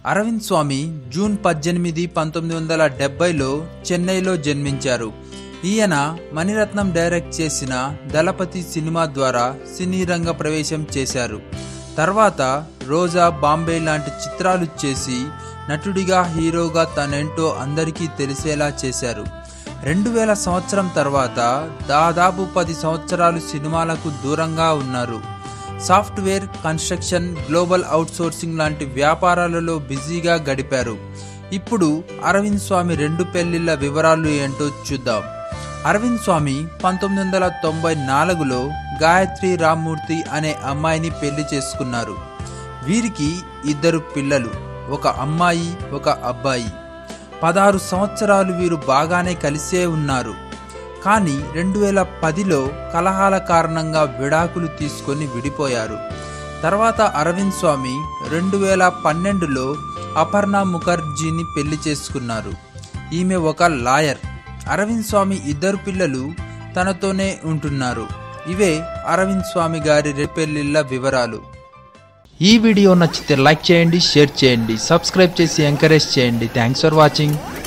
అరవింద్ స్వామి June పద్దెనిమిది పంతొమ్మిది వందల డెబ్బైలో చెన్నైలో జన్మించారు ఈయన మణిరత్నం డైరెక్ట్ చేసిన దళపతి సినిమా ద్వారా సినీ రంగ ప్రవేశం చేశారు తర్వాత రోజా బాంబే లాంటి చిత్రాలు చేసి నటుడిగా హీరోగా తనేంటో అందరికీ తెలిసేలా చేశారు రెండు వేల సంవత్సరం తర్వాత దాదాపు పది సంవత్సరాలు సినిమాలకు దూరంగా ఉన్నారు సాఫ్ట్వేర్ కన్స్ట్రక్షన్ గ్లోబల్ అవుట్సోర్సింగ్ లాంటి వ్యాపారాలలో బిజీగా గడిపారు ఇప్పుడు అరవింద్ స్వామి రెండు పెళ్లిళ్ల వివరాలు ఏంటో చూద్దాం అరవింద్ స్వామి పంతొమ్మిది వందల తొంభై నాలుగులో గాయత్రి రామ్మూర్తి అనే అమ్మాయిని పెళ్లి చేసుకున్నారు వీరికి ఇద్దరు పిల్లలు ఒక అమ్మాయి ఒక అబ్బాయి పదహారు సంవత్సరాలు వీరు బాగానే కలిసే ఉన్నారు కానీ రెండు వేల పదిలో కలహాల కారణంగా విడాకులు తీసుకొని విడిపోయారు తర్వాత అరవింద్ స్వామి రెండు వేల పన్నెండులో అపర్ణ ముఖర్జీని పెళ్లి చేసుకున్నారు ఈమె ఒక లాయర్ అరవింద్ స్వామి ఇద్దరు పిల్లలు తనతోనే ఉంటున్నారు ఇవే అరవింద్ స్వామి గారి పెళ్లిళ్ళ వివరాలు ఈ వీడియో నచ్చితే లైక్ చేయండి షేర్ చేయండి సబ్స్క్రైబ్ చేసి ఎంకరేజ్ చేయండి థ్యాంక్స్ ఫర్ వాచింగ్